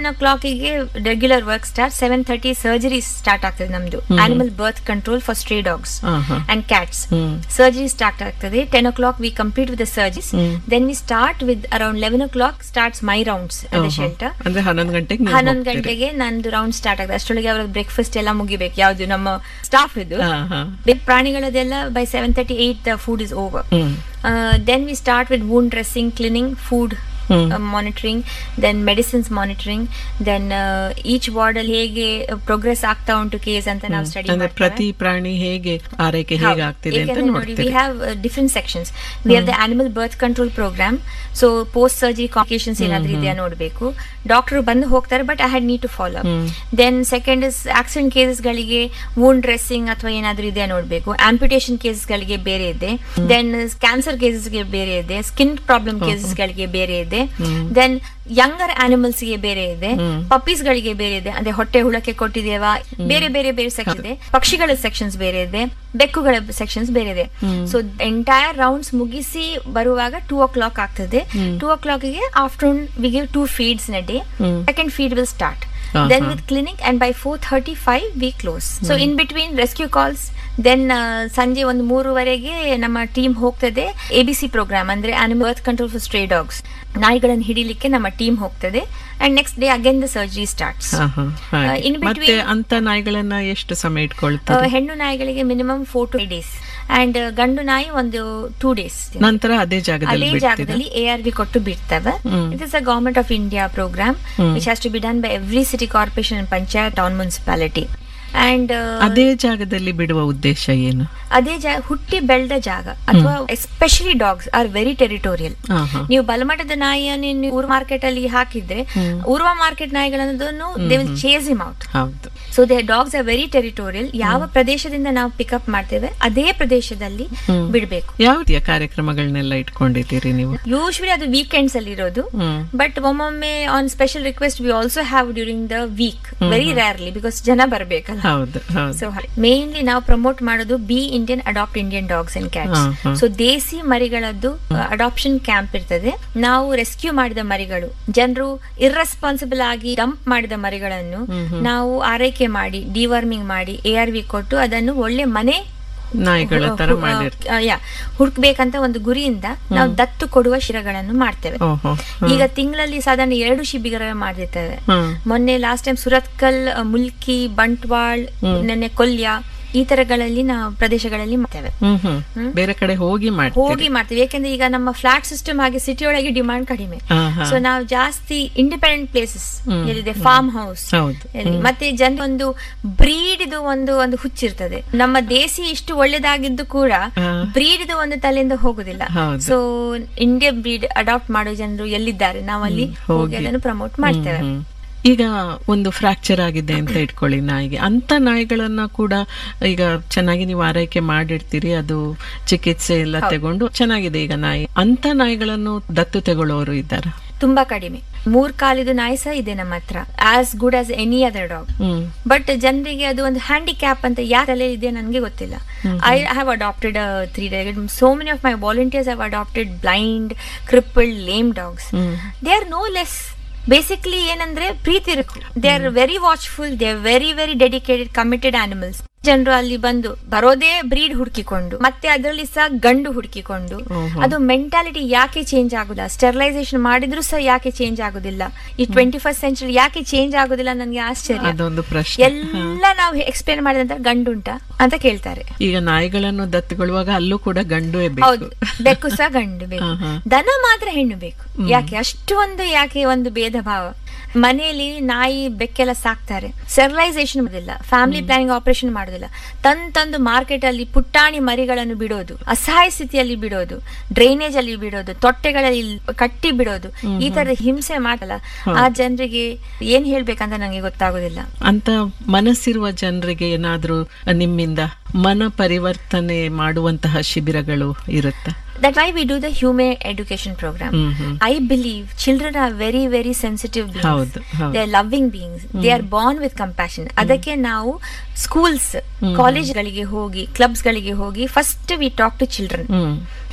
ಓ ಕ್ಲಾಕಿಗೆ regular work start seven thirty surgery start ಆಗ್ತದೆ ನಮ್ದು animal birth control for stray dogs ಆಹಾ. And cats hmm. Surgery start ಆಗ್ತದೆ ten o'clock we complete with surgeries then we start with around eleven o'clock starts my rounds at the ಓಹೋ. Shelter ಅಂದ್ರೆ ಹನ್ನೊಂದು ಗಂಟೆಗೆ ನೀವು ಹನ್ನೊಂದು ಹೋಗ್ತೀರಿ. ಗಂಟೆಗೆ ನಂದು ರೌಂಡ್ ಸ್ಟಾರ್ಟ್ ಆಗ್ತದೆ ಅಷ್ಟೊಳಗೆ ಅವ್ರ ಬ್ರೇಕ್ಫಾಸ್ಟ್ ಎಲ್ಲ ಮುಗಿಬೇಕು ಯಾವ್ದು ನಮ್ಮ ಸ್ಟಾಫ್ ಇದು ಹಾ, ಹಾ. ಬೇರೆ ಪ್ರಾಣಿಗಳದೆಲ್ಲ by seven thirty eight the food is over hmm. Then we start with wound dressing cleaning food hmm. Monitoring then medicines monitoring then each ward ಅಲ್ಲಿ ಹೇಗೆ ಪ್ರೋಗ್ರೆಸ್ ಆಗ್ತಾ ಉಂಟು ಕೇಸ್ ಅಂತ ನಾವು ಸ್ಟಡಿ ಅಂದ್ರೆ ಪ್ರತಿ ಪ್ರಾಣಿ ಹೇಗೆ ಆರೈಕೆ ಹೇಗೆ ಆಗ್ತಿದೆ ಅಂತ ವಿ ನೋಡ್ತೀರಿ have different sections we have the animal birth control program so post surgery complications ಏನಾದ್ರೂ ಇದೆಯಾ ನೋಡಬೇಕು ಡಾಕ್ಟರ್ ಬಂದು ಹೋಗ್ತಾರೆ but I had need to follow then second is accident cases ಗಳಿಗೆ ವೂನ್ ಡ್ರೆಸ್ಸಿಂಗ್ ಅಥವಾ ಏನಾದ್ರೂ ಇದೆಯಾ ನೋಡಬೇಕು ಆಂಪ್ಯುಟೇಷನ್ ಕೇಸಸ್ ಗಳಿಗೆ ಬೇರೆ ಇದೆ ದೆನ್ ಕ್ಯಾನ್ಸರ್ ಕೇಸಸ್ ಗೆ ಬೇರೆ ಇದೆ ಸ್ಕಿನ್ ಪ್ರಾಬ್ಲಮ್ ಕೇಸಸ್ ಗಳಿಗೆ ಬೇರೆ ಇದೆ ದೆನ್ ಯಂಗರ್ ಆನಿಮಲ್ಸ್ ಗೆ ಬೇರೆ ಇದೆ ಪಪ್ಪೀಸ್ ಗಳಿಗೆ ಬೇರೆ ಇದೆ ಅಂದ್ರೆ ಹೊಟ್ಟೆ ಹುಳಕ್ಕೆ ಕೊಟ್ಟಿದ್ದೇವಾ ಬೇರೆ ಬೇರೆ ಬೇರೆ ಸೆಕ್ಷನ್ ಇದೆ ಪಕ್ಷಿಗಳ ಸೆಕ್ಷನ್ಸ್ ಬೇರೆ ಇದೆ ಬೆಕ್ಕುಗಳ ಸೆಕ್ಷನ್ಸ್ ಬೇರೆ ಇದೆ ಸೊ ಎಂಟೈರ್ ರೌಂಡ್ಸ್ ಮುಗಿಸಿ ಬರುವಾಗ ಟೂ ಓ ಕ್ಲಾಕ್ ಆಗ್ತದೆ ಟೂ ಓ ಕ್ಲಾಕ್ಗೆ afternoon we give two feeds a day second feed will start Uh-huh. Then with clinic and by four thirty five we close so in between rescue calls then ಸಂಜೆ ಒಂದು ಮೂರುವರೆಗೆ ನಮ್ಮ team ಹೋಗ್ತದೆ A B C program ಅಂದ್ರೆ animal birth control for stray dogs ನಾಯಿಗಳನ್ನು ಹಿಡಿಲಿಕ್ಕೆ ನಮ್ಮ team ಹೋಗ್ತದೆ and next day again the surgery starts ಆಹಾ, ಹಾಗೆ. in between- ಮತ್ತೆ ಅಂತ ನಾಯಿಗಳನ್ನ ಎಷ್ಟು ಸಮಯ ಇಟ್ಕೊಳ್ತಾರೆ ಹೆಣ್ಣು ನಾಯಿಗಳಿಗೆ minimum four to days and ಗಂಡು ನಾಯಿ ಒಂದು ಟೂ ಡೇಸ್ ನಂತರ ಅದೇ ಜಾಗದಲ್ಲಿ ಅದೇ ಬಿಡ್ತೀರಾ ಜಾಗದಲ್ಲಿ ಎ ಆರ್ ಬಿ ಕೊಟ್ಟು ಬಿಡ್ತವೆ it is a government of India program which has to be done by every city corporation and panchayat town municipality and ಅದೇ ಜಾಗದಲ್ಲಿ ಬಿಡುವ ಉದ್ದೇಶ ಏನು ಅದೇ ಜಾಗ ಹುಟ್ಟಿ ಬೆಳೆದ ಜಾಗ ಅಥವಾ especially dogs are very territorial ಆಹಾ. ನೀವು ಬಲಮಟ್ಟದ ನಾಯಿಯನ್ನು ನೀವು ಊರ್ ಮಾರ್ಕೆಟ್ ಅಲ್ಲಿ ಹಾಕಿದ್ರೆ ಊರ್ವ ಮಾರ್ಕೆಟ್ ನಾಯಿಗಳನ್ನು they will chase them out ಹೌದು so they dogs are very territorial ಯಾವ ಪ್ರದೇಶದಿಂದ ನಾವು ಪಿಕಪ್ ಮಾಡ್ತೇವೆ ಅದೇ ಪ್ರದೇಶದಲ್ಲಿ ಬಿಡಬೇಕು ಯಾವ ರೀತಿಯ ಕಾರ್ಯಕ್ರಮಗಳನ್ನೆಲ್ಲ ಇಟ್ಕೊಂಡಿದ್ದೀರಿ ನೀವು ಯೂಶ್ವಲಿ ಅದು ವೀಕೆಂಡ್ಸ್ ಅಲ್ಲಿ ಇರೋದು ಹ್ಮ್. ಬಟ್ ಒಮ್ಮೊಮ್ಮೆ on special request we also have during the week very rarely because ಜನ ಬರಬೇಕಲ್ಲ ಹೌದು ಹೌದು ಸೊ ಮೇನ್ಲಿ ನಾವು ಪ್ರಮೋಟ್ ಮಾಡೋದು be Indian adopt Indian dogs and cats ಹಾ, ಹಾ. ಸೊ ದೇಸಿ ಮರಿಗಳದ್ದು ಅಡಾಪ್ಷನ್ ಕ್ಯಾಂಪ್ ಇರ್ತದೆ ನಾವು ರೆಸ್ಕ್ಯೂ ಮಾಡಿದ ಮರಿಗಳು ಜನರು ಇರ್ರೆಸ್ಪಾನ್ಸಿಬಲ್ ಆಗಿ ಡಂಪ್ ಮಾಡಿದ ಮರಿಗಳನ್ನು ನಾವು ಆರೈಕೆ ಮಾಡಿ ಡಿವರ್ಮಿಂಗ್ ಮಾಡಿ ಎ ಆರ್ ವಿ ಕೊಟ್ಟು ಅದನ್ನು ಒಳ್ಳೆ ಮನೆ ನಾಯಿಗಳ ತರ ಮಾಡಿರ್ತೀವಿ ಯಾ ಹುಡುಕ್ಬೇಕಂತ ಒಂದು ಗುರಿಯಿಂದ ನಾವು ದತ್ತು ಕೊಡುವ ಶಿರಗಳನ್ನು ಮಾಡ್ತೇವೆ ಓಹೋ ಈಗ ತಿಂಗಳಲ್ಲಿ ಸಾಧಾರಣ ಎರಡು ಶಿಬಿರ ಮಾಡಿರ್ತೇವೆ ಹ್ಮ್ ಮೊನ್ನೆ ಲಾಸ್ಟ್ ಟೈಮ್ ಸುರತ್ಕಲ್ ಅ, ಮುಲ್ಕಿ ಬಂಟ್ವಾಳ್ ನೆನ್ನೆ ಕೊಲ್ಯ ಈ ತರಗಳಲ್ಲಿ ನಾವು ಪ್ರದೇಶಗಳಲ್ಲಿ ಮಾಡ್ತೇವೆ ಹ್ಮ್ ಹ್ಮ್ ಬೇರೆ ಕಡೆ ಹೋಗಿ ಮಾಡ್ತೀವಿ ಹೋಗಿ ಮಾಡ್ತೇವೆ ಯಾಕಂದ್ರೆ ಈಗ ನಮ್ಮ ಫ್ಲಾಟ್ ಸಿಸ್ಟಮ್ ಹಾಗೆ ಸಿಟಿ ಒಳಗೆ ಡಿಮಾಂಡ್ ಕಡಿಮೆ ಆಹಾ. ಸೊ ನಾವು ಜಾಸ್ತಿ ಇಂಡಿಪೆಂಡೆಂಟ್ ಪ್ಲೇಸಸ್ ಎಲ್ಲಿದೆ ಫಾರ್ಮ್ ಹೌಸ್ ಹೌದು ಮತ್ತೆ ಜನ ಒಂದು ಬ್ರೀಡ್ ಇದು ಒಂದು ಒಂದು ಹುಚ್ಚಿರ್ತದೆ ನಮ್ಮ ದೇಸಿ ಇಷ್ಟು ಒಳ್ಳೇದಾಗಿದ್ದು ಕೂಡ ಹಾ. ಬ್ರೀಡ್ ಇದು ಒಂದು ತಲೆಯಿಂದ ಹೋಗುದಿಲ್ಲ ಹೌದು. ಸೊ ಇಂಡಿಯನ್ ಬ್ರೀಡ್ ಅಡಾಪ್ಟ್ ಮಾಡೋ ಜನರು ಎಲ್ಲಿದ್ದಾರೆ ನಾವು ಅಲ್ಲಿ ಹೋಗಿ ಅದನ್ನು ಪ್ರಮೋಟ್ ಮಾಡ್ತೇವೆ ಹ್ಮ್. ಈಗ ಒಂದು ಫ್ರಾಕ್ಚರ್ ಆಗಿದೆ ಅಂತ ಇಟ್ಕೊಳ್ಳಿ ನಾಯಿಗೆ ಅಂತ ನಾಯಿಗಳನ್ನ ಕೂಡ ಈಗ ಚೆನ್ನಾಗಿ ನೀವು ಆರೈಕೆ ಮಾಡಿರ್ತೀರಿ ಅದು ಚಿಕಿತ್ಸೆ ಎಲ್ಲ ತಗೊಂಡು ಚೆನ್ನಾಗಿದೆ ಈಗ ನಾಯಿ ಅಂತ ನಾಯಿಗಳನ್ನು ದತ್ತು ತಗೊಳ್ಳೋರು ಇದ್ದಾರ ತುಂಬಾ ಕಡಿಮೆ ಮೂರ್ ಕಾಲಿದು ನಾಯಿ ಸಹ ಇದೆ ನಮ್ಮ ಹತ್ರ as good as any other dog hmm but ಜನರಿಗೆ ಅದು ಒಂದು ಹ್ಯಾಂಡಿಕ್ಯಾಪ್ ಅಂತ ಯಾರ ತಲೆ ಇದೆ ನನಗೆ ಗೊತ್ತಿಲ್ಲ I have adopted three so many of my volunteers have adopted blind crippled lame dogs they are no less basically ಏನಂದ್ರೆ ಪ್ರೀತಿ ಇರಬೇಕು they are very watchful they are very very dedicated committed animals ಜನರು ಅಲ್ಲಿ ಬಂದು ಬರೋದೇ bread ಹುಡುಕಿಕೊಂಡು ಮತ್ತೆ ಅದರಲ್ಲಿ ಸಹ ಗಂಡು ಹುಡುಕಿಕೊಂಡು ಅದು ಮೆಂಟಾಲಿಟಿ ಯಾಕೆ ಚೇಂಜ್ ಆಗುದಿಲ್ಲ ಸ್ಟೆರಿಲೈಸೇಷನ್ ಮಾಡಿದ್ರು ಸಹ ಯಾಕೆ ಚೇಂಜ್ ಆಗುದಿಲ್ಲ ಈ ಟ್ವೆಂಟಿ ಫಸ್ಟ್ ಸೆಂಚುರಿ ಯಾಕೆ ಚೇಂಜ್ ಆಗುದಿಲ್ಲ ನನಗೆ ಆಶ್ಚರ್ಯ ಅದೊಂದು ಪ್ರಶ್ನೆ ಎಲ್ಲ ನಾವು ಎಕ್ಸ್ಪ್ಲೇನ್ ಮಾಡಿದಂತ ಗಂಡುಂಟ ಅಂತ ಕೇಳ್ತಾರೆ ಈಗ ನಾಯಿಗಳನ್ನು ದತ್ತುಗೊಳ್ಳುವಾಗ ಅಲ್ಲೂ ಕೂಡ ಗಂಡುವೇ ಹೌದು ಬೇಕು ಬೆಕ್ಕು ಸಹ ಗಂಡು ಬೇಕು ಹಾ, ಹಾ. ದನ ಮಾತ್ರ ಹೆಣ್ಣು ಬೇಕು ಯಾಕೆ ಅಷ್ಟು ಒಂದು ಯಾಕೆ ಒಂದು ಭೇದ ಭಾವ ಮನೆಯಲ್ಲಿ ನಾಯಿ ಬೆಕ್ಕೆಲ್ಲ ಸಾಕ್ತಾರೆ ಸ್ಟೆರಿಲೈಸೇಷನ್ ಮಾಡೋದಿಲ್ಲ ಫ್ಯಾಮಿಲಿ ಪ್ಲಾನಿಂಗ್ ಆಪರೇಷನ್ ಮಾಡೋದಿಲ್ಲ ತಂದ್ ತಂದು ಮಾರ್ಕೆಟ್ ಅಲ್ಲಿ ಪುಟ್ಟಾಣಿ ಮರಿಗಳನ್ನು ಬಿಡೋದು ಅಸಹಾಯ ಸ್ಥಿತಿಯಲ್ಲಿ ಬಿಡೋದು ಡ್ರೈನೇಜ್ ಅಲ್ಲಿ ಬಿಡೋದು ತೊಟ್ಟೆಗಳಲ್ಲಿ ಕಟ್ಟಿ ಬಿಡೋದು ಈ ತರ ಹಿಂಸೆ ಮಾಡಲ್ಲ ಆ ಜನರಿಗೆ ಏನ್ ಹೇಳ್ಬೇಕಂತ ನಂಗೆ ಗೊತ್ತಾಗೋದಿಲ್ಲ ಅಂತ ಮನಸ್ಸಿರುವ ಜನರಿಗೆ ಏನಾದ್ರೂ ನಿಮ್ಮಿಂದ ಮನ ಪರಿವರ್ತನೆ ಮಾಡುವಂತಹ ಶಿಬಿರಗಳು ಇರುತ್ತಾ That's why we do the humane education program. I believe children are very, very sensitive beings. ಹೌದು, ಹೌದು. They are loving beings. They are born with compassion. ಅದಕ್ಕೆ ನಾವು ಸ್ಕೂಲ್ಸ್ ಕಾಲೇಜ್ಗಳಿಗೆ ಹೋಗಿ ಕ್ಲಬ್ಸ್ ಗಳಿಗೆ ಹೋಗಿ first we talk to children hmm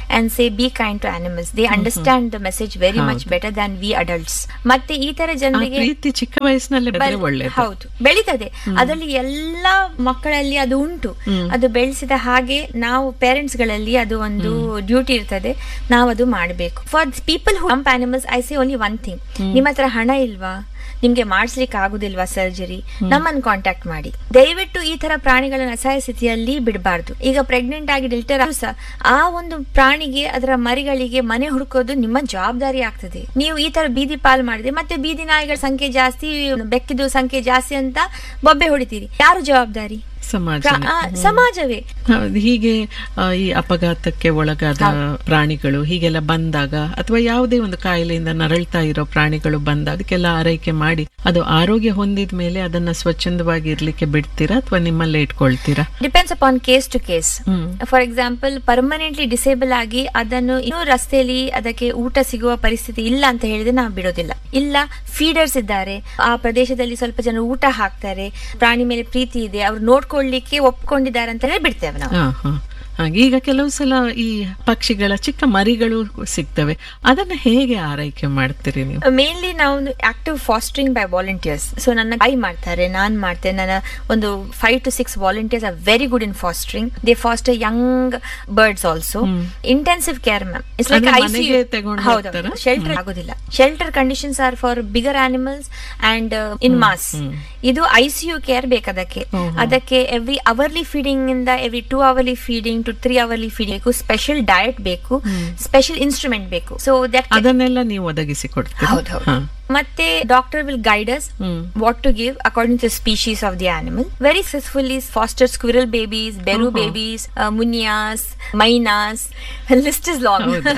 and say be kind to animals they understand the message very much better than we adults ಮತ್ತೆ ಈ ತರ ಆ ಜನರಿಗೆ ಪ್ರೀತಿ ಚಿಕ್ಕ ವಯಸ್ಸಿನಲ್ಲೇ ಬೆಳೆದ್ರೆ ಬಲ್- ಒಳ್ಳೇದು ಹೌದು ಬೆಳೀತದೆ ಅದರಲ್ಲಿ ಎಲ್ಲಾ ಮಕ್ಕಳಲ್ಲಿ ಅದು ಉಂಟು ಅದು ಬೆಳೆಸಿದ ಹಾಗೆ ನಾವು ಪೇರೆಂಟ್ಸ್ ಗಳಲ್ಲಿ ಅದು ಒಂದು ಡ್ಯೂಟಿ ಇರ್ತದೆ ನಾವು ಅದು ಮಾಡಬೇಕು for people who comp animals I say only one thing ನಿಮ್ಮ ಹತ್ರ ಹಣ ಇಲ್ವಾ ನಿಮ್ಗೆ ಮಾಡಿಸ್ಲಿಕ್ಕೆ ಆಗುದಿಲ್ವಾ ಸರ್ಜರಿ ನಮ್ಮನ್ನು ಕಾಂಟ್ಯಾಕ್ಟ್ ಮಾಡಿ ದಯವಿಟ್ಟು ಈ ತರ ಪ್ರಾಣಿಗಳನ್ನ ಅಸಹಾಯ ಸ್ಥಿತಿಯಲ್ಲಿ ಬಿಡಬಾರ್ದು ಈಗ ಪ್ರೆಗ್ನೆಂಟ್ ಆಗಿ ಡೆಲ್ಟರ್ ಸಹ ಆ ಒಂದು ಪ್ರಾಣಿಗೆ ಅದರ ಮರಿಗಳಿಗೆ ಮನೆ ಹುಡುಕೋದು ನಿಮ್ಮ ಜವಾಬ್ದಾರಿ ಆಗ್ತದೆ ನೀವು ಈ ತರ ಬೀದಿ ಪಾಲ್ ಮಾಡಿದ್ರೆ ಮತ್ತೆ ಬೀದಿ ನಾಯಿಗಳ ಸಂಖ್ಯೆ ಜಾಸ್ತಿ ಬೆಕ್ಕಿದು ಸಂಖ್ಯೆ ಜಾಸ್ತಿ ಅಂತ ಬೊಬ್ಬೆ ಹೊಡಿತೀರಿ ಯಾರು ಜವಾಬ್ದಾರಿ ಸಮಾಜ ಪ್ರಾ- ಆ, ಸಮಾಜವೇ ಹೌದು, ಹೀಗೆ ಆ, ಈ ಅಪಘಾತಕ್ಕೆ ಒಳಗಾದ ಪ್ರಾಣಿಗಳು ಹೀಗೆಲ್ಲ ಬಂದಾಗ ಅಥವಾ ಯಾವುದೇ ಒಂದು ಕಾಯಿಲೆಯಿಂದ ನರಳ್ತಾ ಇರೋ ಪ್ರಾಣಿಗಳು ಬಂದಾಗ ಅದಕ್ಕೆಲ್ಲ ಆರೈಕೆ ಮಾಡಿ ಅದು ಆರೋಗ್ಯ ಹೊಂದಿದ ಮೇಲೆ ಅದನ್ನ ಸ್ವಚ್ಛಂದವಾಗಿ ಇರ್ಲಿಕ್ಕೆ ಬಿಡ್ತೀರಾ ಅಥವಾ ನಿಮ್ಮಲ್ಲೇ ಇಟ್ಕೊಳ್ತೀರಾ depends upon case to case hmm. For example permanently disable ಆಗಿ ಅದನ್ನು ಇನ್ನೂ ರಸ್ತೆಯಲ್ಲಿ ಅದಕ್ಕೆ ಊಟ ಸಿಗುವ ಪರಿಸ್ಥಿತಿ ಇಲ್ಲ ಅಂತ ಹೇಳಿದ್ರೆ ನಾವು ಬಿಡೋದಿಲ್ಲ ಇಲ್ಲ ಫೀಡರ್ಸ್ ಇದ್ದಾರೆ ಆ ಪ್ರದೇಶದಲ್ಲಿ ಸ್ವಲ್ಪ ಜನ ಊಟ ಹಾಕ್ತಾರೆ ಪ್ರಾಣಿ ಮೇಲೆ ಪ್ರೀತಿ ಇದೆ ಅವ್ರು ನೋಡ್ಕೊಳ್ಳಿಕ್ಕೆ ಒಪ್ಕೊಂಡಿದ್ದಾರೆ ಅಂತ ಹೇಳಿ ಬಿಡ್ತೇವೆ ನಾವು ಹಾ ಹಾ ಹಾಗೆ ಈಗ ಕೆಲವು ಸಲ ಈ ಪಕ್ಷಿಗಳ ಚಿಕ್ಕ ಮರಿಗಳು ಸಿಗ್ತವೆ ಅದನ್ನ ಹೇಗೆ ಆರೈಕೆ ಮಾಡ್ತೀರಿ ನೀವು ಮೇನ್ಲಿ ನಾವು active fostering by volunteers so ನನ್ನ ಐ ಮಾಡ್ತಾರೆ ನಾನ್ ಮಾಡ್ತೇನೆ ನನ್ನ ಒಂದು five to six volunteers are very good in fostering they foster young birds also intensive care ma'am it's like ಅಂದ್ರೆ ಮನೆಗೆ ತಗೊಂಡು ಹೋಗ್ತಾರಾ? ಶೆಲ್ಟರ್ ಆಗೋದಿಲ್ಲ shelter conditions are for bigger animals and in mass ಇದು ಐಸಿಯು ಕೇರ್ ಬೇಕದಕ್ಕೆ ಅದಕ್ಕೆ every hourly feeding ಇಂದ every two hourly feeding to three hourly feeding ಬೇಕು ಸ್ಪೆಷಲ್ ಡಯಟ್ ಬೇಕು ಸ್ಪೆಷಲ್ ಇನ್ಸ್ಟ್ರೂಮೆಂಟ್ ಬೇಕು ಸೊ ದಟ್ ಅದನ್ನೆಲ್ಲ ನೀವು ಒದಗಿಸಿ ಕೊಡ್ತೀರಾ ಹೌದು ಹೌದು ಮತ್ತೆ doctor will guide us hmm. What to give according to species of the animal very successfully foster squirrel babies bear babies munias mynas list is long ಹೌದಾ?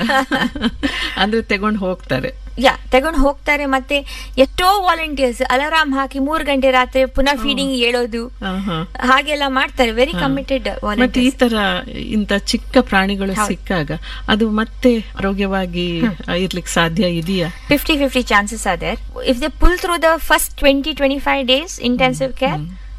ಅಂದ್ರೆ ತಗೊಂಡು ಹೋಗ್ತಾರೆ ಯಾ ತಗೊಂಡು ಹೋಗ್ತಾರೆ ಮತ್ತೆ ಎಷ್ಟೋ ವಾಲಂಟಿಯರ್ಸ್ ಅಲಾರಾಮ್ ಹಾಕಿ ಮೂರ್ ಗಂಟೆ ರಾತ್ರಿ ಪುನಃ ಫೀಡಿಂಗ್ ಹೇಳೋದು ಹಾ, ಹಾ. ಹಾಗೆಲ್ಲ ಮಾಡ್ತಾರೆ ವೆರಿ ಕಮಿಟೆಡ್ ಮತ್ತೆ ಈ ವಾಲಂಟಿಯರ್ಸ್ ತರ ಇಂತ ಚಿಕ್ಕ ಪ್ರಾಣಿಗಳು ಸಿಕ್ಕಾಗ ಅದು ಮತ್ತೆ ಆರೋಗ್ಯವಾಗಿ ಇರ್ಲಿಕ್ಕೆ ಸಾಧ್ಯ ಇದೆಯಾ 50 50 chances are there. If they pull through the first 20 25 days intensive care,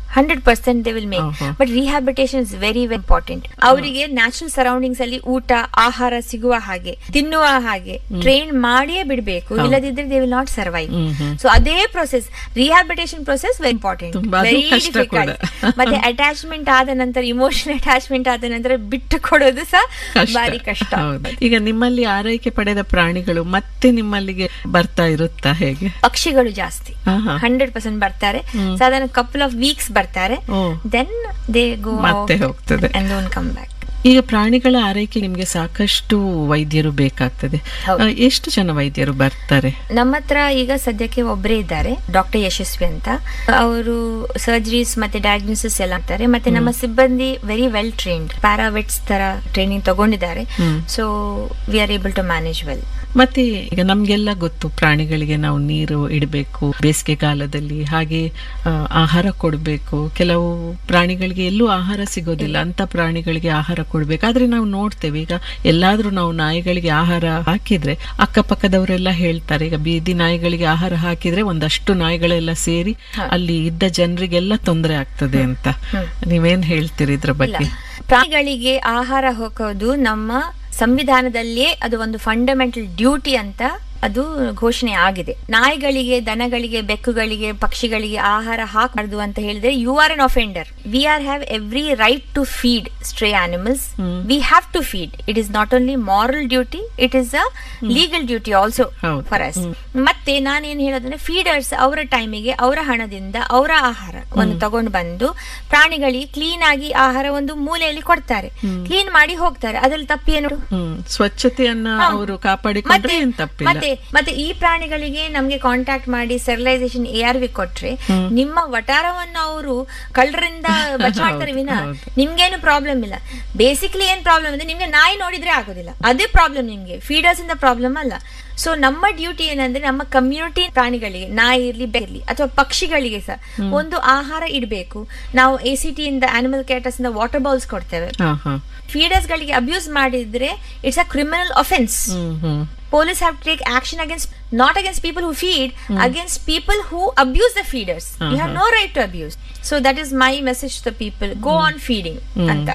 100% they will make. Uh-huh. But rehabilitation is very, very important. ಅವರಿಗೆ ನ್ಯಾಚುರಲ್ ಸರೌಂಡಿಂಗ್ಸ್ ಅಲ್ಲಿ ಊಟ ಆಹಾರ ಸಿಗುವ ಹಾಗೆ ತಿನ್ನುವ ಹಾಗೆ ಟ್ರೈನ್ ಮಾಡಿಯೇ ಬಿಡಬೇಕು ಇಲ್ಲದಿದ್ರೆ they will not survive hmm, hmm. So ಅದೇ process rehabilitation process very important ತುಂಬಾ ಅದು ವೆರಿ ಕಷ್ಟ ಕೂಡ. ಮತ್ತೆ ಅಟ್ಯಾಚ್ಮೆಂಟ್ ಆದ ನಂತರ ಇಮೋಷನಲ್ ಅಟ್ಯಾಚ್ಮೆಂಟ್ ಆದ ನಂತರ ಬಿಟ್ಟು ಕೊಡೋದು ಸಹ ಬಾರಿ ಕಷ್ಟ ಹೌದು. ಈಗ ನಿಮ್ಮಲ್ಲಿ ಆರೈಕೆ ಪಡೆದ ಪ್ರಾಣಿಗಳು ಮತ್ತೆ ನಿಮ್ಮಲ್ಲಿಗೆ ಬರ್ತಾ ಇರುತ್ತಾ ಹೇಗೆ ಪಕ್ಷಿಗಳು ಜಾಸ್ತಿ ಹಾ, ಹಾ. ಹಂಡ್ರೆಡ್ ಪರ್ಸೆಂಟ್ ಬರ್ತಾರೆ ಸಾಧಾರಣ ಕಪಲ್ ಆಫ್ ವೀಕ್ಸ್ ಬರ್ತಾರೆ ಓ. ದೆನ್ ದೇ ಗೋ ಮತ್ತೆ ಹೋಗ್ತದೆ ಅಂಡ್ ಡೋಂಟ್ ಕಮ್ ಬ್ಯಾಕ್ ಈಗ ಪ್ರಾಣಿಗಳ ಆರೈಕೆ ನಿಮ್ಗೆ ಸಾಕಷ್ಟು ವೈದ್ಯರು ಬೇಕಾಗ್ತದೆ ಹೌದು. ಆ, ಎಷ್ಟು ಜನ ವೈದ್ಯರು ಬರ್ತಾರೆ ನಮ್ಮ ಹತ್ರ ಈಗ ಸದ್ಯಕ್ಕೆ ಒಬ್ಬರೇ ಇದ್ದಾರೆ ಡಾಕ್ಟರ್ ಯಶಸ್ವಿ ಅಂತ ಅವರು ಸರ್ಜರೀಸ್ ಮತ್ತೆ ಡಯಾಗ್ನೋಸಿಸ್ ಎಲ್ಲ ಮಾಡ್ತಾರೆ ಮತ್ತೆ ನಮ್ಮ ಸಿಬ್ಬಂದಿ ವೆರಿ ವೆಲ್ ಟ್ರೈನ್ಡ್ ಪ್ಯಾರಾವೆಟ್ಸ್ ತರ ಟ್ರೈನಿಂಗ್ ತಗೊಂಡಿದ್ದಾರೆ so we are able to manage well ಮತ್ತೆ ಈಗ ನಮ್ಗೆಲ್ಲ ಗೊತ್ತು ಪ್ರಾಣಿಗಳಿಗೆ ನಾವು ನೀರು ಇಡಬೇಕು ಬೇಸಿಗೆ ಕಾಲದಲ್ಲಿ ಹಾಗೆ ಆ, ಆಹಾರ ಕೊಡಬೇಕು ಕೆಲವು ಪ್ರಾಣಿಗಳಿಗೆ ಎಲ್ಲೂ ಆಹಾರ ಸಿಗೋದಿಲ್ಲ ಅಂತ ಪ್ರಾಣಿಗಳಿಗೆ ಆಹಾರ ಕೊಡ್ಬೇಕು ಆದ್ರೆ ನಾವು ನೋಡ್ತೇವೆ ಈಗ ಎಲ್ಲಾದ್ರೂ ನಾವು ನಾಯಿಗಳಿಗೆ ಆಹಾರ ಹಾಕಿದ್ರೆ ಅಕ್ಕಪಕ್ಕದವರೆಲ್ಲ ಹೇಳ್ತಾರೆ ಈಗ ಬೀದಿ ನಾಯಿಗಳಿಗೆ ಆಹಾರ ಹಾಕಿದ್ರೆ ಒಂದಷ್ಟು ನಾಯಿಗಳೆಲ್ಲ ಸೇರಿ ಅಲ್ಲಿ ಇದ್ದ ಜನರಿಗೆಲ್ಲ ತೊಂದರೆ ಆಗ್ತದೆ ಅಂತ ನೀವೇನ್ ಹೇಳ್ತೀರಿ ಇದ್ರ ಬಗ್ಗೆ ಪ್ರಾಣಿಗಳಿಗೆ ಆಹಾರ ಹಾಕೋದು ನಮ್ಮ ಸಂವಿಧಾನದಲ್ಲಿಯೇ ಅದು ಒಂದು ಫಂಡಮೆಂಟಲ್ ಡ್ಯೂಟಿ ಅಂತ ಅದು ಘೋಷಣೆ ಆಗಿದೆ ನಾಯಿಗಳಿಗೆ ದನಗಳಿಗೆ ಬೆಕ್ಕುಗಳಿಗೆ ಪಕ್ಷಿಗಳಿಗೆ ಆಹಾರ ಹಾಕಬಾರ್ದು ಅಂತ ಹೇಳಿದ್ರೆ you are an offender we are have every right to feed stray animals we have to feed it is not only moral duty it is a legal duty also ಹೌದು. ಫಾರ್ ಅಸ್ ಮತ್ತೆ ನಾನೇನ್ ಹೇಳೋದಂದ್ರೆ feeders ಅವರ ಟೈಮಿಗೆ ಅವರ ಹಣದಿಂದ ಅವರ ಆಹಾರ ಒಂದು ತಗೊಂಡು ಬಂದು ಪ್ರಾಣಿಗಳಿಗೆ ಕ್ಲೀನ್ ಆಗಿ ಆಹಾರ ಒಂದು ಮೂಲೆಯಲ್ಲಿ ಕೊಡ್ತಾರೆ ಕ್ಲೀನ್ ಮಾಡಿ ಹೋಗ್ತಾರೆ ಅದ್ರಲ್ಲಿ ತಪ್ಪೇನು ಹ್ಮ್ ಸ್ವಚ್ಛತೆಯನ್ನ ಅವರು ಕಾಪಾಡಿಕೊಂಡ್ರೆ ಏನ್ ತಪ್ಪಿಲ್ಲ ಮತ್ತೆ ಮತ್ತೆ ಈ ಪ್ರಾಣಿಗಳಿಗೆ ನಮ್ಗೆ ಕಾಂಟ್ಯಾಕ್ಟ್ ಮಾಡಿ ಸ್ಟೆರಿಲೈಸೇಷನ್ ಎ ಆರ್ ವಿ ಕೊಟ್ರೆ ನಿಮ್ಮ ವಟಾರವನ್ನು ಅವರು ಕಳ್ಳರಿಂದ ಬಚಾಡ್ತಾರೆ ವಿನ ನಿಮ್ಗೇನು ಪ್ರಾಬ್ಲಮ್ ಇಲ್ಲ ಬೇಸಿಕ್ಲಿ ಏನ್ ಪ್ರಾಬ್ಲಮ್ ಅಂದ್ರೆ ನಿಮ್ಗೆ ನಾಯಿ ನೋಡಿದ್ರೆ ಆಗೋದಿಲ್ಲ ಅದೇ ಪ್ರಾಬ್ಲಮ್ ನಿಮ್ಗೆ ಫೀಡರ್ಸ್ ಇಂದ ಪ್ರಾಬ್ಲಮ್ ಅಲ್ಲ ಸೊ ನಮ್ಮ ಡ್ಯೂಟಿ ಏನಂದ್ರೆ ನಮ್ಮ ಕಮ್ಯುನಿಟಿ ಪ್ರಾಣಿಗಳಿಗೆ ನಾಯಿ ಇರ್ಲಿ ಬೆರ್ಲಿ ಅಥವಾ ಪಕ್ಷಿಗಳಿಗೆ ಸಹ ಒಂದು ಆಹಾರ ಇಡಬೇಕು ನಾವು ಎ ಸಿ ಟಿ ಇಂದ ಆನಿಮಲ್ ಕೇಟರ್ಸ್ ಇಂದ ವಾಟರ್ ಬೌಲ್ಸ್ ಕೊಡ್ತೇವೆ ಹಾ ಹಾ ಫೀಡರ್ಸ್ ಗಳಿಗೆ ಅಬ್ಯೂಸ್ ಮಾಡಿದ್ರೆ it's a criminal offence hmm hmm police have to take action against not against people who feed against people who abuse the feeders you have no right to abuse so that is my message to the people go on feeding ಅಂತ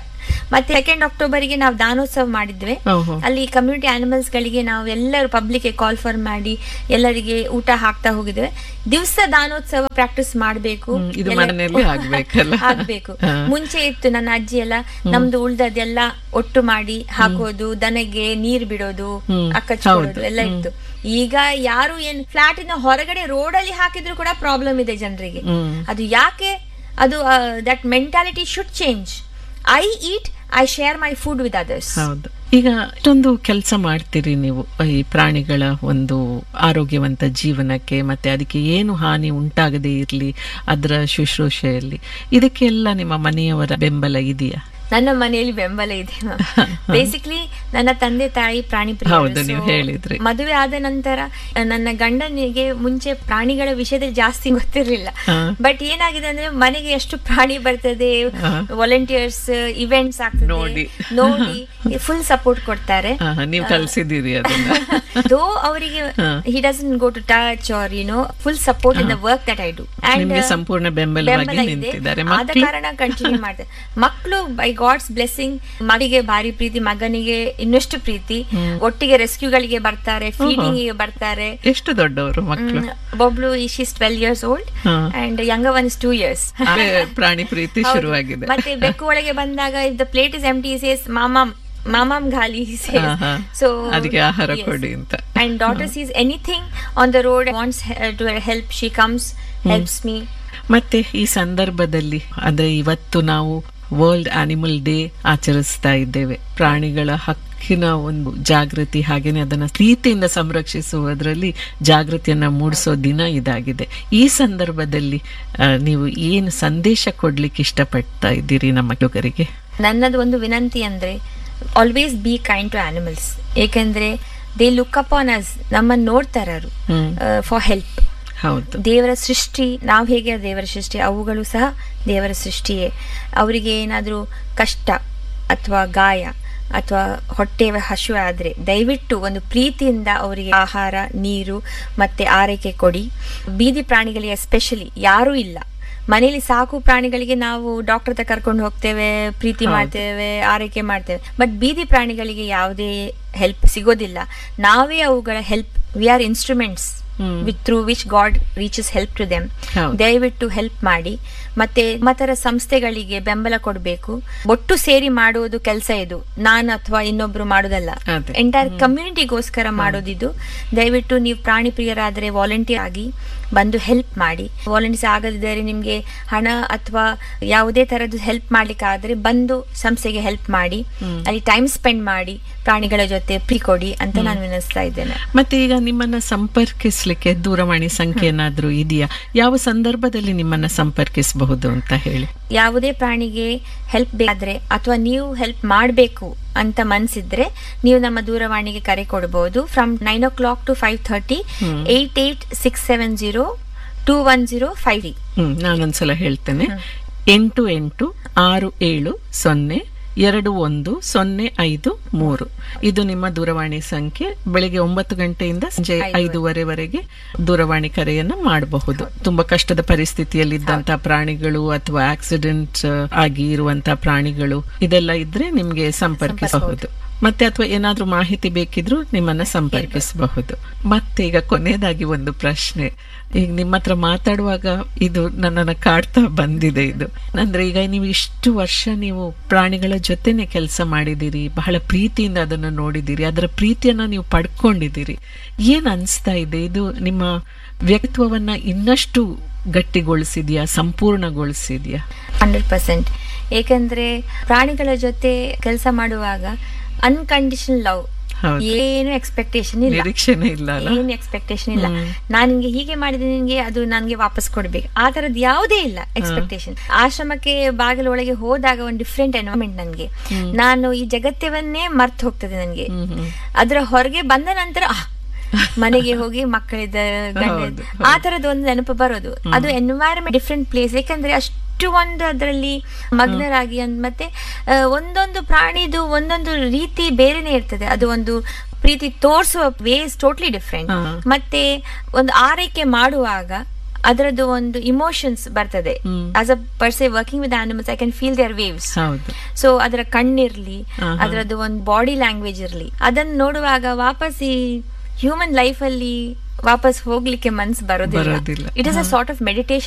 ಮತ್ತೆ second ಅಕ್ಟೋಬರ್ಗೆ ನಾವು ದಾನೋತ್ಸವ ಮಾಡಿದ್ವಿ ಓಹೋ ಅಲ್ಲಿ community animals ಗಳಿಗೆ ನಾವು ಎಲ್ಲರೂ public call for ಮಾಡಿ ಎಲ್ಲರಿಗೆ ಊಟ ಹಾಕ್ತಾ ಹೋಗಿದ್ವಿ ದಿವಸ ದಾನೋತ್ಸವ ಪ್ರಾಕ್ಟೀಸ್ ಮಾಡಬೇಕು ಹ್ಮ್, ಇದು ಮನೆಯಲ್ಲಿ ಆಗ್ಬೇಕಲ್ಲ? ಆಗ್ಬೇಕು ಹಾ. ಮುಂಚೆ ಇತ್ತು ನನ್ನ ಅಜ್ಜಿ ಎಲ್ಲ ನಮ್ದು ಉಳ್ದದೆಲ್ಲ ಒಟ್ಟು ಮಾಡಿ ಹಾಕೋದು ದನಗೆ ನೀರ್ ಬಿಡೋದು ಹ್ಮ್, ಅಕ್ಕಚ್ಕೊಳ್ಳೋದು ಹೌದು. ಎಲ್ಲ ಇತ್ತು ಈಗ ಯಾರು ಏನ್ ಫ್ಲಾಟಿನ ಹೊರಗಡೆ ರೋಡ್ ಅಲ್ಲಿ ಹಾಕಿದ್ರು ಕೂಡ ಪ್ರಾಬ್ಲಮ್ ಇದೆ ಜನರಿಗೆ ಹ್ಮ್. ಅದು ಯಾಕೆ ಅದು that mentality should change I eat I share my food with others ಹೌದು ಈಗ ಇಷ್ಟೊಂದು ಕೆಲಸ ಮಾಡ್ತೀರಿ ನೀವು ಈ ಪ್ರಾಣಿಗಳ ಒಂದು ಆರೋಗ್ಯವಂತ ಜೀವನಕ್ಕೆ ಮತ್ತೆ ಅದಕ್ಕೆ ಏನು ಹಾನಿ ಉಂಟಾಗದೇ ಇರಲಿ ಅದರ ಶುಶ್ರೂಷೆಯಲ್ಲಿ ಇದಕ್ಕೆಲ್ಲ ನಿಮ್ಮ ಮನೆಯವರ ಬೆಂಬಲ ಇದೆಯಾ ನನ್ನ ಮನೆಯಲ್ಲಿ ಬೆಂಬಲ ಇದೆ ಬೇಸಿಕ್ಲಿ ನನ್ನ ತಂದೆ ತಾಯಿ ಪ್ರಾಣಿ ಪ್ರಿಯರು. ಹೌದು, ನೀವು So, ಹೇಳಿದ್ರಿ. ಮದುವೆ ಆದ ನಂತರ ಆ, ನನ್ನ ಗಂಡನಿಗೆ ಮುಂಚೆ ಪ್ರಾಣಿಗಳ ವಿಷಯದಲ್ಲಿ ಜಾಸ್ತಿ ಗೊತ್ತಿರಲಿಲ್ಲ ಹಾ. ಬಟ್ ಏನಾಗಿದೆ ಅಂದ್ರೆ ಮನೆಗೆ ಎಷ್ಟು ಪ್ರಾಣಿ ಬರ್ತದೆ ಹಾ. ವಾಲಂಟಿಯರ್ಸ್ ಇವೆಂಟ್ಸ್ ಆಗ್ತದೆ ನೋಡಿ. ನೋಡಿ ಫುಲ್ ಸಪೋರ್ಟ್ ಕೊಡ್ತಾರೆ ಆ, ನೀವು ಕಲ್ಸಿದ್ದೀರಿ ಅದನ್ನ ದೋ ಅವರಿಗೆ he doesn't go to touch or you know full support in the work that I do ನಿಮ್ಗೆ ಸಂಪೂರ್ಣ ಬೆಂಬಲವಾಗಿ ಬೆಂಬಲ ಇದೆ ನಿಂತಿದ್ದಾರೆ ಆದ ಮಕ್ಕಳು ಕಾರಣ ಕಂಟಿನ್ಯೂ ಮಾಡ್ತಾರೆ ಮಕ್ಕಳು ಬೈ ಗಾಡ್ಸ್ ಬ್ಲೆಸ್ಸಿಂಗ್ ಮಗಳಿಗೆ ಭಾರಿ ಪ್ರೀತಿ ಮಗನಿಗೆ ಇನ್ನಷ್ಟು ಪ್ರೀತಿ ಒಟ್ಟಿಗೆ ರೆಸ್ಕ್ಯೂಗಳಿಗೆ ಬರ್ತಾರೆ ಫೀಡಿಂಗ್ ಗೆ ಬರ್ತಾರೆ ಎಷ್ಟು ದೊಡ್ಡವರು ಮಕ್ಕಳು ಒಬ್ಳು ಇಸ್ ಟ್ವೆಲ್ ಇಯರ್ಸ್ ಓಲ್ಡ್ ಹಾ. And young one is two years ಆಮೇಲೆ ಪ್ರಾಣಿ ಪ್ರೀತಿ ಶುರುವಾಗಿದೆ ಮತ್ತೆ ಬೆಕ್ಕು ಒಳಗೆ ಬಂದಾಗ if the plate is empty says ಮಾಮಾಮ್ ಮಾಮಾಮ್ ಘಾಲಿ ಹಾ, ಹಾ. ಸೊ ಅದಕ್ಕೆ ಆಹಾರ ಕೊಡಿ ಅಂತ and daughter sees anything on the road wants to help she comes helps me ಮತ್ತೆ ಈ ಸಂದರ್ಭದಲ್ಲಿ ಅಂದ್ರೆ ಇವತ್ತು ನಾವು ವರ್ಲ್ಡ್ ಆನಿಮಲ್ ಡೇ ಆಚರಿಸ್ತಾ ಇದ್ದೇವೆ ಪ್ರಾಣಿಗಳ ಹಕ್ಕಿನ ಒಂದು ಜಾಗೃತಿ ಹಾಗೇನೆ ಅದನ್ನ ಪ್ರೀತಿಯಿಂದ ಸಂರಕ್ಷಿಸುವುದರಲ್ಲಿ ಜಾಗೃತಿಯನ್ನ ಮೂಡಿಸೋ ದಿನ ಇದಾಗಿದೆ ಈ ಸಂದರ್ಭದಲ್ಲಿ ಆ, ನೀವು ಏನು ಸಂದೇಶ ಕೊಡ್ಲಿಕ್ಕೆ ಇಷ್ಟಪಡ್ತಾ ಇದ್ದೀರಿ ನಮ್ಮ ಹುಡುಗರಿಗೆ ನನ್ನದು ಒಂದು ವಿನಂತಿ ಅಂದ್ರೆ always be kind to animals ಏಕೆಂದ್ರೆ ದೇ ಲುಕ್ ಅಪಾನ್ ಅಸ್ ನಮ್ಮನ್ನು ನೋಡ್ತಾರೆ ಅವರು ಹ್ಮ್ ಫಾರ್ ಹೆಲ್ಪ್ ಹೌದು ದೇವರ ಸೃಷ್ಟಿ ನಾವು ಹೇಗೆ ದೇವರ ಸೃಷ್ಟಿ ಅವುಗಳು ಸಹ ದೇವರ ಸೃಷ್ಟಿಯೇ ಅವರಿಗೆ ಏನಾದರೂ ಕಷ್ಟ ಅಥವಾ ಗಾಯ ಅಥವಾ ಹೊಟ್ಟೆ ಹಶು ಆದ್ರೆ ದಯವಿಟ್ಟು ಒಂದು ಪ್ರೀತಿಯಿಂದ ಅವರಿಗೆ ಆಹಾರ ನೀರು ಮತ್ತೆ ಆರೈಕೆ ಕೊಡಿ ಬೀದಿ ಪ್ರಾಣಿಗಳಿಗೆ ಎಸ್ಪೆಷಲಿ ಯಾರೂ ಇಲ್ಲ ಮನೆಯಲ್ಲಿ ಸಾಕು ಪ್ರಾಣಿಗಳಿಗೆ ನಾವು ಡಾಕ್ಟರ್ ಹತ್ರ ಕರ್ಕೊಂಡು ಹೋಗ್ತೇವೆ ಪ್ರೀತಿ ಹೌದು. ಮಾಡ್ತೇವೆ ಆರೈಕೆ ಮಾಡ್ತೇವೆ ಬಟ್ ಬೀದಿ ಪ್ರಾಣಿಗಳಿಗೆ ಯಾವುದೇ ಹೆಲ್ಪ್ ಸಿಗೋದಿಲ್ಲ ನಾವೇ ಅವುಗಳ help we are instruments hmm. With through which God reaches help to them ಹೌದು. ದಯವಿಟ್ಟು ಹೆಲ್ಪ್ ಮಾಡಿ ಮತ್ತೆ ಮತರ ಸಂಸ್ಥೆಗಳಿಗೆ ಬೆಂಬಲ ಕೊಡಬೇಕು ಒಟ್ಟು ಸೇರಿ ಮಾಡುವುದು ಕೆಲಸ ಇದು ನಾನು ಅಥವಾ ಇನ್ನೊಬ್ರು ಮಾಡೋದಲ್ಲ ಅದೇ. ಎಂಟೈರ್ ಕಮ್ಯುನಿಟಿಗೋಸ್ಕರ ಮಾಡೋದಿದ್ದು ದಯವಿಟ್ಟು ನೀವು ಪ್ರಾಣಿ ಪ್ರಿಯರಾದರೆ ವಾಲಂಟಿಯರ್ ಆಗಿ ಬಂದು ಹೆಲ್ಪ್ ಮಾಡಿ ವಾಲಂಟಿಯರ್ಸ್ ಆಗದಿದ್ದರೆ ನಿಮಗೆ ಹಣ ಅಥವಾ ಯಾವುದೇ ತರದ್ದು ಹೆಲ್ಪ್ ಮಾಡ್ಲಿಕ್ಕೆ ಆದ್ರೆ ಬಂದು ಸಂಸ್ಥೆಗೆ ಹೆಲ್ಪ್ ಮಾಡಿ ಅಲ್ಲಿ ಟೈಮ್ ಸ್ಪೆಂಡ್ ಮಾಡಿ ಪ್ರಾಣಿಗಳ ಜೊತೆ ಪ್ರೀ ಕೊಡಿ ಅಂತ ನಾನು ವಿನಿಸ್ತಾ ಇದ್ದೇನೆ ಮತ್ತೆ ಈಗ ನಿಮ್ಮನ್ನ ಸಂಪರ್ಕಿಸ್ಲಿಕ್ಕೆ ದೂರವಾಣಿ ಸಂಖ್ಯೆ ಏನಾದ್ರೂ ಇದೆಯಾ ಯಾವ ಸಂದರ್ಭದಲ್ಲಿ ನಿಮ್ಮನ್ನ ಸಂಪರ್ಕಿಸಬಹುದು ಅಂತ ಹೇಳಿ ಯಾವುದೇ ಪ್ರಾಣಿಗೆ ಹೆಲ್ಪ್ ಬೇಕಾದ್ರೆ ಅಥವಾ ನೀವು ಹೆಲ್ಪ್ ಮಾಡಬೇಕು ಅಂತ ಮನ್ಸಿದ್ರೆ ನೀವು ನಮ್ಮ ದೂರವಾಣಿಗೆ ಕರೆ ಕೊಡಬಹುದು from nine o'clock to five thirty eight eight six seven zero two one zero five three hmm ನಾನೊಂದ್ಸಲ ಹೇಳ್ತೇನೆ ಎಂಟು ಎಂಟು ಆರು ಏಳು ಸೊನ್ನೆ ಎರಡು ಒಂದು ಸೊನ್ನೆ ಐದು ಮೂರು ಇದು ನಿಮ್ಮ ದೂರವಾಣಿ ಸಂಖ್ಯೆ ಬೆಳಿಗ್ಗೆ ಒಂಬತ್ತು ಗಂಟೆಯಿಂದ ಸಂಜೆ ಐದೂವರೆವರೆಗೆ ದೂರವಾಣಿ ಕರೆಯನ್ನ ಮಾಡಬಹುದು ತುಂಬಾ ಕಷ್ಟದ ಪರಿಸ್ಥಿತಿಯಲ್ಲಿದ್ದಂತಹ ಪ್ರಾಣಿಗಳು ಅಥವಾ ಆಕ್ಸಿಡೆಂಟ್ ಆಗಿ ಇರುವಂತಹ ಪ್ರಾಣಿಗಳು ಇದೆಲ್ಲ ಇದ್ರೆ ನಿಮ್ಗೆ ಸಂಪರ್ಕಿಸಬಹುದು ಮತ್ತೆ ಅಥವಾ ಏನಾದ್ರೂ ಮಾಹಿತಿ ಬೇಕಿದ್ರು ನಿಮ್ಮನ್ನ ಸಂಪರ್ಕಿಸಬಹುದು ಮತ್ತೆ ಈಗ ಕೊನೆಯದಾಗಿ ಒಂದು ಪ್ರಶ್ನೆ ಈಗ ನಿಮ್ಮ ಹತ್ರ ಮಾತಾಡುವಾಗ ಇದು ನನ್ನನ್ನ ಕಾಡ್ತಾ ಬಂದಿದೆ ಇದು ಅಂದ್ರೆ ಈಗ ನೀವು ಇಷ್ಟು ವರ್ಷ ನೀವು ಪ್ರಾಣಿಗಳ ಜೊತೆನೆ ಕೆಲಸ ಮಾಡಿದಿರಿ ಬಹಳ ಪ್ರೀತಿಯಿಂದ ಅದನ್ನು ನೋಡಿದಿರಿ ಅದರ ಪ್ರೀತಿಯನ್ನ ನೀವು ಪಡ್ಕೊಂಡಿದ್ದೀರಿ ಏನ್ ಅನ್ಸ್ತಾ ಇದೆ ಇದು ನಿಮ್ಮ ವ್ಯಕ್ತಿತ್ವವನ್ನ ಇನ್ನಷ್ಟು ಗಟ್ಟಿಗೊಳಿಸಿದ್ಯಾ ಸಂಪೂರ್ಣಗೊಳಿಸಿದ್ಯಾ ಹಂಡ್ರೆಡ್ ಪರ್ಸೆಂಟ್ ಏಕೆಂದ್ರೆ ಪ್ರಾಣಿಗಳ ಜೊತೆ ಕೆಲಸ ಮಾಡುವಾಗ ಅನ್ಕಂಡೀಷನಲ್ ಲವ್ ಹೌದು. ಏನು ಎಕ್ಸ್ಪೆಕ್ಟೇಷನ್ ಇಲ್ಲ ನಿರೀಕ್ಷೆನೇ ಇಲ್ಲ ಅಲ್ಲ ಏನು ಎಕ್ಸ್ಪೆಕ್ಟೇಷನ್ ಇಲ್ಲ ನಾನು ನಿಂಗೆ ಹೀಗೆ ಮಾಡಿದ್ರೆ ನಿನ್ಗೆ ಅದು ನನಗೆ ವಾಪಸ್ ಕೊಡ್ಬೇಕು ಆ ತರದ್ ಯಾವುದೇ ಇಲ್ಲ ಎಕ್ಸ್ಪೆಕ್ಟೇಷನ್ ಆಶ್ರಮಕ್ಕೆ ಬಾಗಿಲು ಒಳಗೆ ಹೋದಾಗ ಒಂದು ಡಿಫ್ರೆಂಟ್ ಎನ್ವೈರನ್ಮೆಂಟ್ ನನಗೆ ನಾನು ಈ ಜಗತ್ತವನ್ನೇ ಮರ್ತು ಹೋಗ್ತದೆ ನನಗೆ ಹ್ಮ್ ಹ್ಮ್ ಅದರ ಹೊರಗೆ ಬಂದ ನಂತರ ಆಹ್, ಮನೆಗೆ ಹೋಗಿ ಮಕ್ಕಳಿದ್ದ ಗಂಡ ಹೌದು, ಆ ತರದ ಒಂದು ನೆನಪು ಬರೋದು ಅದು ಎನ್ವೈರನ್ಮೆಂಟ್ ಡಿಫ್ರೆಂಟ್ ಪ್ಲೇಸ್ ಯಾಕಂದ್ರೆ ಅಷ್ಟು ಒಂದು ಅದರಲ್ಲಿ ಮಗ್ನರಾಗಿ ಅಂದ್ ಮತ್ತೆ ಆ, ಒಂದೊಂದು ಪ್ರಾಣಿದು ಒಂದೊಂದು ರೀತಿ ಬೇರೆನೆ ಇರ್ತದೆ ಅದು ಒಂದು ಪ್ರೀತಿ ತೋರಿಸುವ ವೇಸ್ ಟೋಟ್ಲಿ ಡಿಫ್ರೆಂಟ್ ಹಾ. ಮತ್ತೆ ಒಂದು ಆರೈಕೆ ಮಾಡುವಾಗ ಅದರದ್ದು ಒಂದು ಇಮೋಷನ್ಸ್ ಬರ್ತದೆ hmm. As a person working with animals I can feel their waves ಹೌದು ಸೊ ಅದರ ಕಣ್ಣಿರ್ಲಿ ಆಹಾ. ಅದರದ್ದು ಒಂದು ಬಾಡಿ ಲ್ಯಾಂಗ್ವೇಜ್ ಇರ್ಲಿ ಅದನ್ನ ನೋಡುವಾಗ ವಾಪಸ್ ಈ ಹ್ಯೂಮನ್ ಲೈಫ್ ಅಲ್ಲಿ ವಾಪಸ್ ಹೋಗ್ಲಿಕ್ಕೆ ಮನ್ಸ್ ಬರೋದಿಲ್ಲ ಬರೋದಿಲ್ಲ. It is a sort of meditation